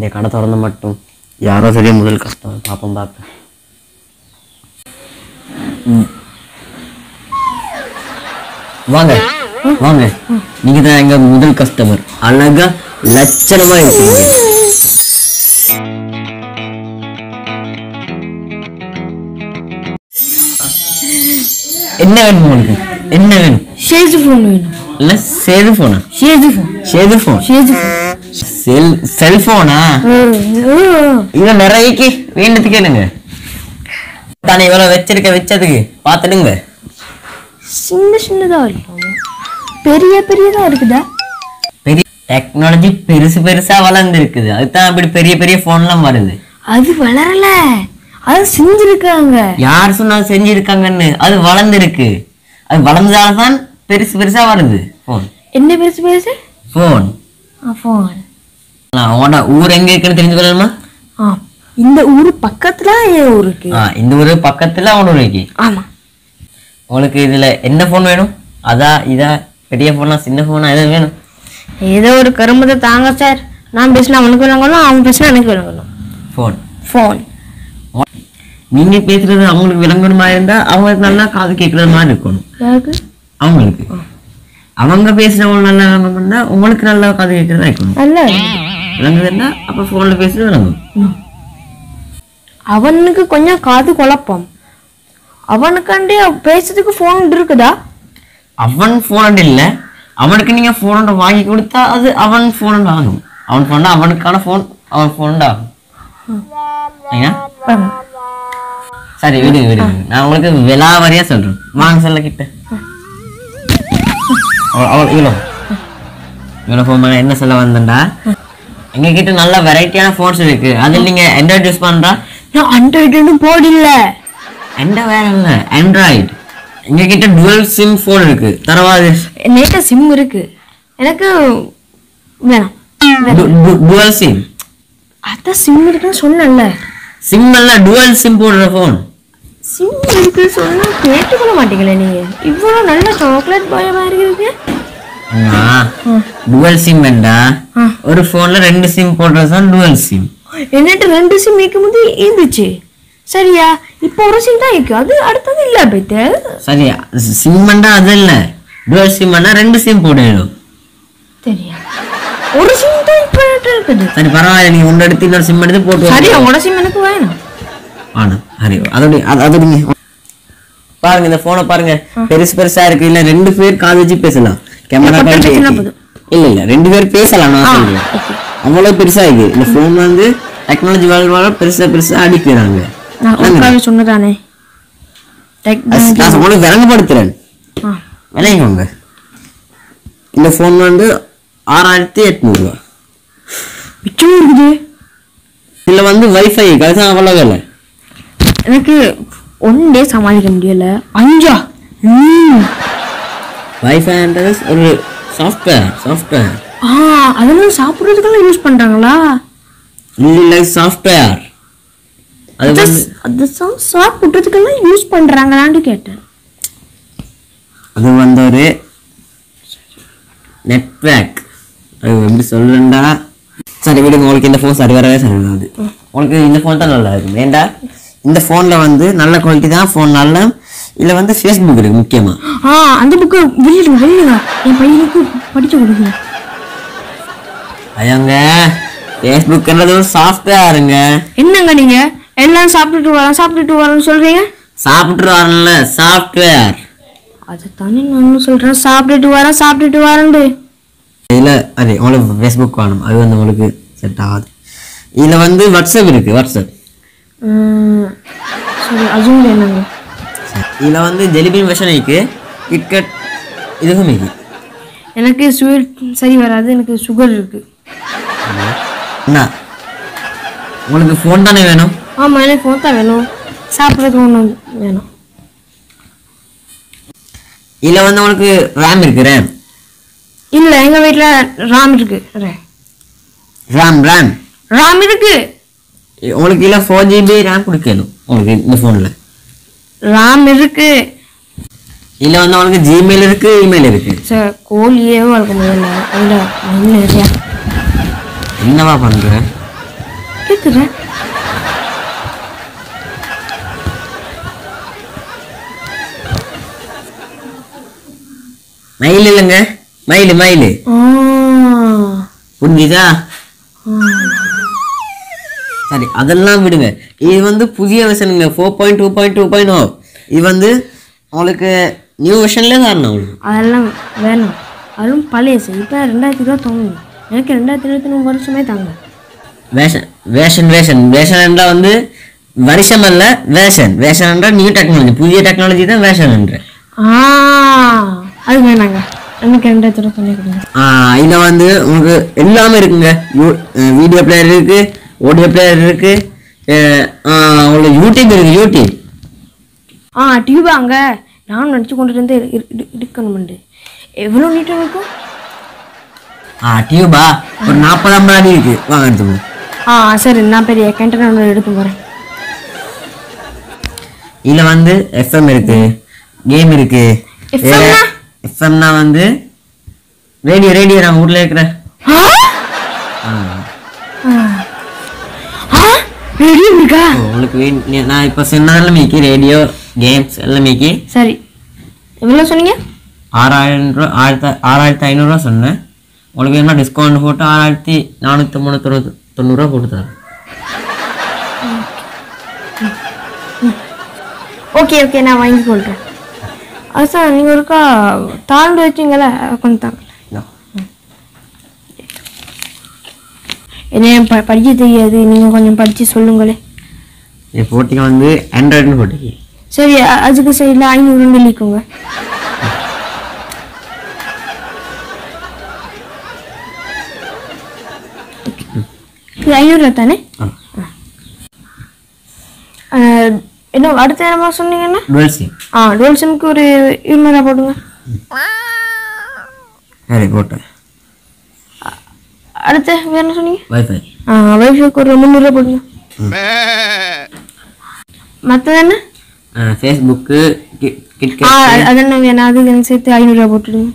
இந்த கடை திறந்த மட்டும் யாரோ சரியா முதல் கஷ்டம் பார்ப்போம் பார்ப்பேன் ம். வாங்க வாங்க நீங்க தான் எங்க முதல் கஸ்டமர் அழகா லட்சணமா இருக்கீங்க என்ன வேணும் உங்களுக்கு என்ன வேணும் ஷேஜ் ஃபோன் வேணும் இல்ல சேது போனா ஷேஜ் ஃபோன் சேது போன் ஷேஜ் செல் செல்போனா ஃபோன் இது நிறையக்கு வேண்டது கேளுங்க தானே இவ்வளவு வச்சிருக்க வச்சதுக்கு பாத்துடுங்க சின்ன சின்னதா இருக்கும் பெரிய பெரியதா இருக்குதா பெரிய டெக்னாலஜி பெருசு பெருசா வளர்ந்து இருக்குது அதுதான் அப்படி பெரிய பெரிய போன்லாம் வருது அது வளரல அது செஞ்சிருக்காங்க யார் சொன்னாலும் செஞ்சிருக்காங்கன்னு அது வளர்ந்துருக்கு அது வளர்ந்ததால தான் பெருசு பெருசா வருது போன் என்ன பெருசு பெருசு போன் ஃபோன் உன்னோட ஊர் எங்க இருக்குன்னு தெரிஞ்சு கொள்ளணுமா ஆ இந்த ஊர் பக்கத்துல என் ஊர் இருக்கு ஆ, இந்த ஊரு பக்கத்துல அவனோட ஊர் இருக்கு ஆமா உங்களுக்கு இதுல என்ன போன் வேணும் அதா இதா பெரிய போனா சின்ன போனா எது வேணும் ஏதோ ஒரு கரும்பத்தை தாங்க சார் நான் பேசினா அவனுக்கு விளங்கணும் அவன் பேசினா எனக்கு விளங்கணும் போன் ஃபோன் நீங்க பேசுறது அவங்களுக்கு விளங்கணுமா இருந்தா அவங்களுக்கு நல்லா காது கேட்கறது மாதிரி இருக்கணும் யாருக்கு அவங்களுக்கு அவங்க பேசுறவங்க நல்லா விளங்கணும்னா உங்களுக்கு நல்லா காது கேட்கறதா இருக்கணும் அல்ல விளங்குதுன்னா அப்ப போன்ல பேசுறது விளங்கும் அவனுக்கு கொஞ்சம் காது குழப்பம் அவனுக்காண்டி பேசுறதுக்கு ஃபோன் இருக்குதா அவன் போன் இல்ல அவனுக்கு நீங்க போன் வாங்கி கொடுத்தா அது அவன் போன் ஆகும் அவன் போன் அவனுக்கான போன் அவன் போன் ஆகும் ஏங்க? ஆமா. சரி விடுங்க விடுங்க நான் உங்களுக்கு விலாவரியா சொல்றேன் வாங்க சொல்ல கிட்ட அவ- அவ- இவ்வளோ இவ்வளோ ஃபோன் பண்ண என்ன சொல்ல வந்தேன்டா எங்க கிட்ட நல்ல வெரைட்டியான ஃபோன்ஸ் இருக்கு அதில் நீங்க ஆண்ட்ராய்டு யூஸ் பண்றா நான் ஆண்ட்ராய்டுன்னு போடில்ல எந்த வேற இல்ல ஆண்ட்ராய்டு எங்க கிட்ட டுவல் சிம் ஃபோன் இருக்கு தரவாது நேட்ட சிம் இருக்கு எனக்கு வேணாம் டுவல் சிம் அதான் சிம் இருக்குன்னு சொன்னேன்ல சிம் அல்ல டுவல் சிம் போடுற ஃபோன் சிம் இருக்கு சொன்னா கேட்டுக்கொள்ள மாட்டீங்களே நீங்க இவ்வளவு நல்ல சாக்லேட் பாய மாதிரி இருக்கு டுவல் சிம் வேண்டா ஆ. ஒரு போன்ல ரெண்டு சிம் போடுறது தான் டுவல் சிம் என்னட்டு ரெண்டு சிம் வைக்கும் போது இருந்துச்சு சரியா இப்போ ஒரு சிம் தான் இருக்கு அது அடுத்தது இல்ல பைத்து சரி சிம் வேண்டா அது இல்ல டுவல் சிம் வேண்டா ரெண்டு சிம் போடணும் தெரியா ஒரு சிம் தான் இப்போ என்கிட்ட இருக்குது சரி பரவாயில்ல நீங்க ஒன்று எடுத்து இன்னொரு சிம் எடுத்து போட்டு சரி உங்களோட சிம் எனக்கு வேணும் ஆனா சரி அதோட அது- அதோட நீங்க பாருங்க இந்த போனை பாருங்க பெருசு பெருசா இருக்கு இல்ல ரெண்டு பேர் காது வச்சு பேசலாம் கேமரா பட்டன் பேசினா போதும். இல்ல இல்ல ரெண்டு பேர் பேசலாம் நான் சொல்றேன் அவ்வளவு பெருசா இருக்கு இந்த போன் வந்து டெக்னாலஜி வளர வளர பெருசா பெருசா அடிக்கிறாங்க நான் உட்காந்து சொன்னதானே அது நான் உங்களுக்கு விளங்கப்படுத்துறேன் ஆ விளையங்க இந்த ஃபோன் வந்து ஆறாயிரத்தி எட்நூறுவா மிச்சம் இருக்குது இதுல வந்து வைஃபை அதுதான் அவ்வளோ விலை எனக்கு ஒன் டே சமாளிக்க முடியல அஞ்சா ம். வைஃபைன்றது ஒரு சாஃப்ட்வேர் சாஃப்ட்வேர் ஆ அதெல்லாம் சாப்பிட்றதுக்கெல்லாம் யூஸ் பண்றாங்களா இல்லை சாஃப்ட்வேர் அது வந்து அதுதான் சாப்பிட்றதுக்கெல்லாம் யூஸ் பண்றாங்களான்னு கேட்டேன் அது வந்து ஒரு நெட்வேக் அது எப்படி சொல்லுண்டா சரி விடுங்க உங்களுக்கு இந்த ஃபோன் சரி வரவே சரி வராது உங்களுக்கு இந்த ஃபோன் தான் நல்லா இருக்கும் ஏண்டா இந்த ஃபோனில் வந்து நல்ல குவாலிட்டி தான் ஃபோன் நல்ல இதில் வந்து ஃபேஸ்புக் இருக்கு முக்கியமாக ஆ அந்த புக்கு வெளியிடுங்க வெளியிடுங்க என் பையனுக்கு படிச்சு கொடுங்க ஐயாங்க ஃபேஸ்புக்ன்றது ஒரு சாஃப்ட்வேருங்க என்னங்க நீங்க எல்லாம் சாப்பிட்டுட்டு வரோம் சாப்பிட்டுட்டு வரோம்னு சொல்றீங்க சாப்பிட்டு வரல சாஃப்ட்வேர் அதைத்தானே நானும் சொல்றேன் சாப்பிட்டுட்டு வரேன் சாப்பிட்டுட்டு வரேன்டு இதில் அது உங்களுக்கு ஃபேஸ்புக் வேணும் அது வந்து உங்களுக்கு செட் ஆகாது இதில் வந்து வாட்ஸ்அப் இருக்கு வாட்ஸ்அப் ம், சரி அதுவும் என்னங்க இதில் வந்து ஜெலிபின் வெர்ஷன் இருக்கு கிட்கட் இதுவும் இருக்கு எனக்கு ஸ்வீட் சரி வராது எனக்கு சுகர் இருக்கு என்ன உங்களுக்கு ஃபோன் தானே வேணும் ஆமா எனக்கு ஃபோன் தான் வேணும் சாப்பிட்றதுக்கு ஒன்று வேணும் இதில் வந்து உங்களுக்கு ரேம் இருக்கு ரேம் இல்ல எங்க வீட்ல ராம் இருக்கு ரேம் ரேம் ராம் இருக்கு உங்களுக்கு இல்லை ஃபோர் ஜிபி ரேம் கொடுக்கணும் உங்களுக்கு இந்த ஃபோனில் ராம் இருக்கு இதில் வந்து உங்களுக்கு ஜிமெயில் இருக்கு இமெயில் இருக்கு சார் கோழியே வளர்க்க முடியல அதில் மண் நிறையா என்னவா பண்ணுற கேட்குறேன் மயில் இல்லைங்க மயில் மயில் ஆ புரிஞ்சுதா சரி அதெல்லாம் விடுங்க இது வந்து புதிய வெர்ஷனுங்க four point two point two point oh இது வந்து உங்களுக்கு நியூ வெர்ஷன்ல தரணும் உங்களுக்கு அதெல்லாம் வேணும் அதுவும் பழையசு இப்போ ரெண்டாயிரத்தி இருபத்தொன்று எனக்கு ரெண்டாயிரத்தி இருபத்தி மூணு வருஷமே தாங்க வேஷன் வேஷன் வேஷன் வேஷன் என்றால் வந்து வருஷம் அல்ல வேஷன் வேஷன் என்றால் நியூ டெக்னாலஜி புதிய டெக்னாலஜி தான் வேஷன் என்ற ஆ அது வேணாங்க எனக்கு ரெண்டாயிரத்தி இருபத்தொன்னே கொடுங்க இதில் வந்து உங்களுக்கு எல்லாமே இருக்குங்க வீடியோ பிளேயர் இருக்கு ஆடியோ பிளேயர் இருக்கு அஹ், ஆஹ், உங்களுக்கு யூடியூப் இருக்கு யூடியூப் ஆ டியூபாங்க நான் நினச்சி கொண்டுட்டு வந்து எடுக்கணுமெண்டு எவ்வளோ நீட்டாக இருக்கும் ஆ டியூபா ஒரு நாற்பது ஐம்பது அடி இருக்கு வாங்க எடுத்துக்கோ ஆ சரி நான் பெரிய கேண்டர் ஒன்று எடுத்து போகிறேன் இதில் வந்து எஃப்எம் இருக்கு கேம் இருக்கு FM -னா? எஃப்எம்னா வந்து ரேடியோ ரேடியோ நான் வீட்டில் இருக்கிற ஆ ரெடி இருக்கா உங்களுக்கு வே- நீ- நான் இப்போ சொன்னதெல்லாம் மீக்கி ரேடியோ கேம்ஸ் எல்லாம் மீக்கி சரி எவ்வளோ சொன்னீங்க ஆறாயிரம் ரூபா ஆயிரத்தி ஆறாயிரத்தி ஐநூறுரூவா சொன்னேன் உங்களுக்கு என்ன டிஸ்கவுண்ட் போட்டு ஆறாயிரத்தி நானூற்றி மூணு தொண்ணூறு தொண்ணூறுரூவா போட்டு தரேன் ஓகே ஓகே நான் வாங்கி கொள்கிறேன் அதுதான் நீங்கள் ஒருக்கா தாழ்ந்து வச்சிங்களே கொஞ்சம் தாங்க இந்தா. என்ன ப படிக்க தெரியாது நீங்கள் கொஞ்சம் படித்து சொல்லுங்களே இது போட்டிங்க வந்து ஆண்ட்ராய்டுன்னு போட்டிக்கு சரி அ- அதுக்கு சைடில் ஐநூறு எழுதிக்கோங்க இது ஐநூறுரூவா தானே ஆ அஹ், என்ன அடுத்த என்னமா சொன்னீங்கன்னா டுவெல் சிம் ஆ டுவெல் சிம்க்கு ஒரு இருநூறுவா போடுங்க சரி போட்டேன் அடுத்து வேற என்ன சொன்னீங்க வைஃபை ஆ வைஃபைக்கு ஒரு முந்நூறுரூவா போடுங்க மற்றது என்ன ஃபேஸ்புக்கு ஆ கிட்கேட் அது- அது என்ன வேணாம் அது எனக்கு சேர்த்து ஐநூறுரூவா போட்டுடுங்க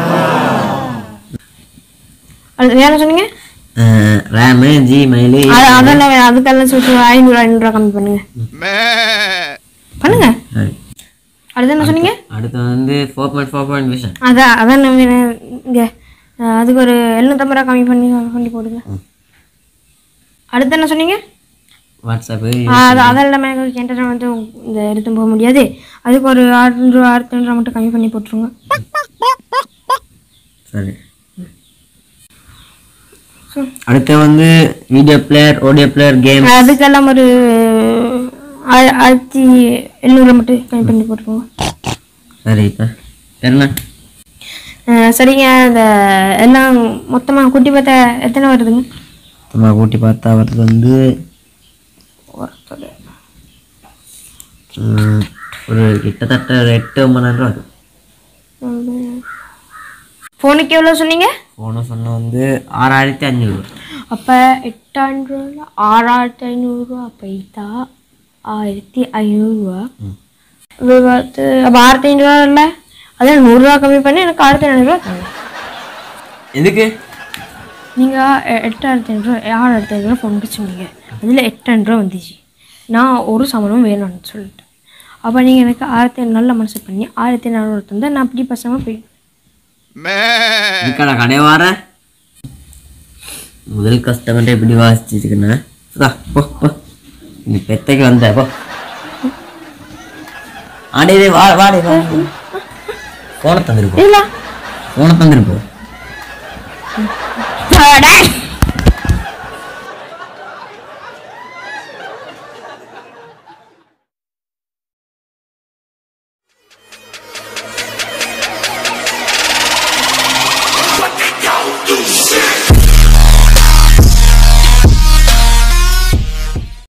அது வேற என்ன சொன்னீங்க ரேமு ஜிமெயிலு அது- அதெல்லாம் வேணாம் அதுக்கெல்லாம் சேர்த்து ஐநூறு ஐநூறுரூவா கம்மி பண்ணுங்க பண்ணுங்க சரி அடுத்து என்ன சொன்னீங்க அடுத்து வந்து four point four point vision அதான் அதான் நான் வேணும் இங்கே அதுக்கு ஒரு எழுநூத்தம்பது ரூபா கம்மி பண்ணி பண்ணி போடுங்க அடுத்து என்ன சொன்னீங்க வாட்ஸ்அப்பு ஆ, அது அதெல்லாம் எனக்கு இன்டர்நெட் வந்து இந்த எடுத்து போக முடியாது அதுக்கு ஒரு ஆறுநூறு ஆயிரத்தி ஐநூறுவா மட்டும் கம்மி பண்ணி போட்டுருங்க சரி அடுத்து வந்து video player audio player game அதுக்கெல்லாம் ஒரு ஆ- ஆயிரத்தி எழுநூறு மட்டும் கம்மி பண்ணி போட்டுருங்க சரி இப்போ என்ன ஆ, சரிங்க இந்த எல்லாம் மொத்தமாக குட்டி பார்த்தா எத்தனை வருதுங்க சும்மா கூட்டி பார்த்தா அவருக்கு வந்து ம், ஒரு கிட்டத்தட்ட ஒரு எட்டு ஒன்பதாயிரம் ரூபா வரும் ஃபோனுக்கு எவ்வளோ சொன்னீங்க போன சொன்ன வந்து ஆறாயிரத்தி அஞ்சூறு அப்போ எட்டாயிரம் ஆறாயிரத்தி ஐநூறுரூவா போயிட்டா ஆயிரத்தி ஐநூறுரூவா பார்த்து அப்போ ஆயிரத்தி ஐநூறுரூவா இல்லை அதான் நூறுரூவா கம்மி பண்ணி எனக்கு ஆயிரத்தி ஐநூறுரூவா தாங்க எதுக்கு நீங்கள் எட்டாயிரத்தி ஐநூறுரூவா ஆறாயிரத்தி ஐநூறுரூவா ஃபோன் சொன்னீங்க அதில் எட்டாயிரரூவா வந்துச்சு நான் ஒரு சமணமும் வேணும்னு சொல்லிட்டேன் அப்போ நீங்கள் எனக்கு ஆயிரத்தி ஐநூறு நல்ல மனசு பண்ணி ஆயிரத்தி ஐநூறு தந்தால் நான் அப்படி பசங்க போய் இதுக்கடா கடை வார முதல் கஸ்டமர்கிட்ட எப்படி வாசிச்சுக்கண்ணா போ போ நீ பெத்தைக்கு வந்த போ ஆடே டேய், வா வாடே வா போனை தந்துருப்போம் இல்லை போனை தந்துருப்போம் டேய்